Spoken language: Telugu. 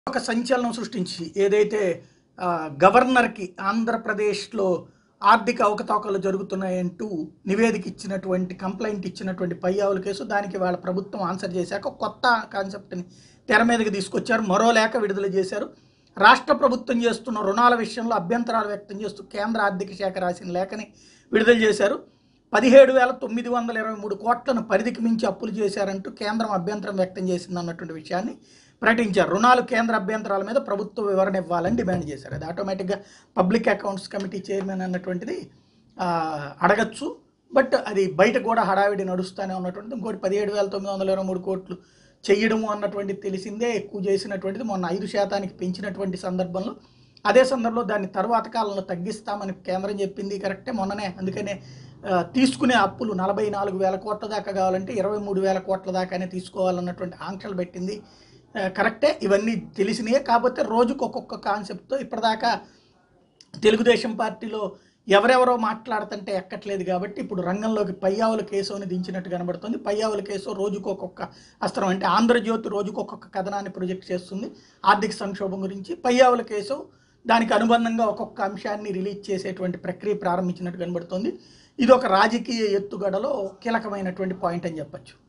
ఒక సంచలనం సృష్టించి ఏదైతే ఆ, గవర్నర్కి ఆంధ్రప్రదేశ్లో ఆర్థిక అవకతవకలు జరుగుతున్నాయంటూ నివేదిక ఇచ్చినటువంటి కంప్లైంట్ ఇచ్చినటువంటి పయ్యావుల కేసు దానికి వాళ్ళ ప్రభుత్వం ఆన్సర్ చేశాక కొత్త కాన్సెప్ట్ని తెర మీదకి తీసుకొచ్చారు మరో లేఖ విడుదల చేశారు రాష్ట్ర ప్రభుత్వం చేస్తున్న రుణాల విషయంలో అభ్యంతరాలు వ్యక్తం చేస్తూ కేంద్ర ఆర్థిక శాఖ రాసిన లేఖని విడుదల చేశారు పదిహేడు వేల తొమ్మిది వందల ఇరవై మూడు కోట్లను పరిధికి మించి అప్పులు చేశారంటూ కేంద్రం అభ్యంతరం వ్యక్తం చేసింది అన్నటువంటి విషయాన్ని ప్రకటించారు రుణాలు కేంద్ర అభ్యంతరాల మీద ప్రభుత్వ వివరణ ఇవ్వాలని డిమాండ్ చేశారు అది ఆటోమేటిక్గా పబ్లిక్ అకౌంట్స్ కమిటీ చైర్మన్ అన్నటువంటిది ఆ, అడగచ్చు బట్ అది బయట కూడా హడావిడి నడుస్తూనే ఉన్నటువంటిది ఇంకోటి పదిహేడు వేల తొమ్మిది వందల ఇరవై మూడు కోట్లు చెయ్యడము అన్నటువంటిది తెలిసిందే ఎక్కువ చేసినటువంటిది మొన్న ఐదు శాతానికి పెంచినటువంటి సందర్భంలో అదే సందర్భంలో దాన్ని తర్వాత కాలంలో తగ్గిస్తామని కేంద్రం చెప్పింది కరెక్టే మొన్ననే అందుకనే ఆ, తీసుకునే అప్పులు నలభై నాలుగు వేల కోట్ల దాకా కావాలంటే ఇరవై మూడు వేల కోట్ల దాకానే తీసుకోవాలన్నటువంటి ఆంక్షలు పెట్టింది ఆ, కరెక్టే ఇవన్నీ తెలిసినాయే కాకపోతే రోజుకు ఒక్కొక్క కాన్సెప్ట్తో ఇప్పటిదాకా తెలుగుదేశం పార్టీలో ఎవరెవరో మాట్లాడుతుంటే ఎక్కట్లేదు కాబట్టి ఇప్పుడు రంగంలోకి పయ్యావుల కేశవుని దించినట్టు కనబడుతుంది పయ్యావుల కేశవ్ రోజుకు ఒక్కొక్క అస్త్రం అంటే ఆంధ్రజ్యోతి రోజుకు ఒక్కొక్క కథనాన్ని ప్రొజెక్ట్ చేస్తుంది ఆర్థిక సంక్షోభం గురించి పయ్యావుల కేశవ్ దానికి అనుబంధంగా ఒక్కొక్క అంశాన్ని రిలీజ్ చేసేటువంటి ప్రక్రియ ప్రారంభించినట్టు కనబడుతుంది ఇది ఒక రాజకీయ ఎత్తుగడలో కీలకమైనటువంటి పాయింట్ అని చెప్పొచ్చు